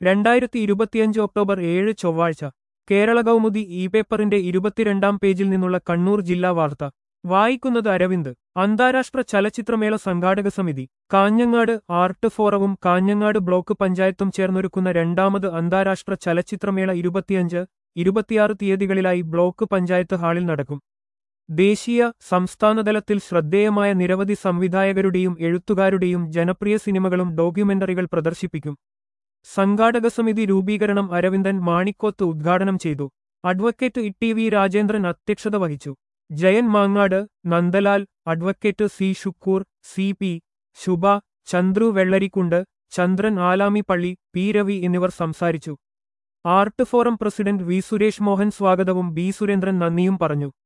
രണ്ടായിരത്തി ഇരുപത്തിയഞ്ച് ഒക്ടോബർ ഏഴ് ചൊവ്വാഴ്ച കേരള കൗമുദി ഇ പേപ്പറിന്റെ ഇരുപത്തിരണ്ടാം പേജിൽ നിന്നുള്ള കണ്ണൂർ ജില്ലാ വാർത്ത വായിക്കുന്നത് അരവിന്ദ് അന്താരാഷ്ട്ര ചലച്ചിത്രമേള സംഘാടക സമിതി കാഞ്ഞങ്ങാട് ആർട്ട് ഫോറവും കാഞ്ഞങ്ങാട് ബ്ലോക്ക് പഞ്ചായത്തും ചേർന്നൊരുക്കുന്ന രണ്ടാമത് അന്താരാഷ്ട്ര ചലച്ചിത്രമേള ഇരുപത്തിയഞ്ച് ഇരുപത്തിയാറ് തീയതികളിലായി ബ്ലോക്ക് പഞ്ചായത്ത് ഹാളിൽ നടക്കും ദേശീയ സംസ്ഥാനതലത്തിൽ ശ്രദ്ധേയമായ നിരവധി സംവിധായകരുടെയും എഴുത്തുകാരുടെയും ജനപ്രിയ സിനിമകളും ഡോക്യുമെന്ററികൾ പ്രദർശിപ്പിക്കും സംഘാടക സമിതി രൂപീകരണം അരവിന്ദൻ മാണിക്കോത്ത് ഉദ്ഘാടനം ചെയ്തു advocate E T V Rajendran അധ്യക്ഷത വഹിച്ചു Jayan Mangad Nandalal advocate C Shukkur C P Shubha Chandru Vellarikkundu Chandran Alamippally P Ravi എന്നിവർ സംസാരിച്ചു art forum president V Suresh Mohan സ്വാഗതവും ബി സുരേന്ദ്രൻ നന്ദിയും പറഞ്ഞു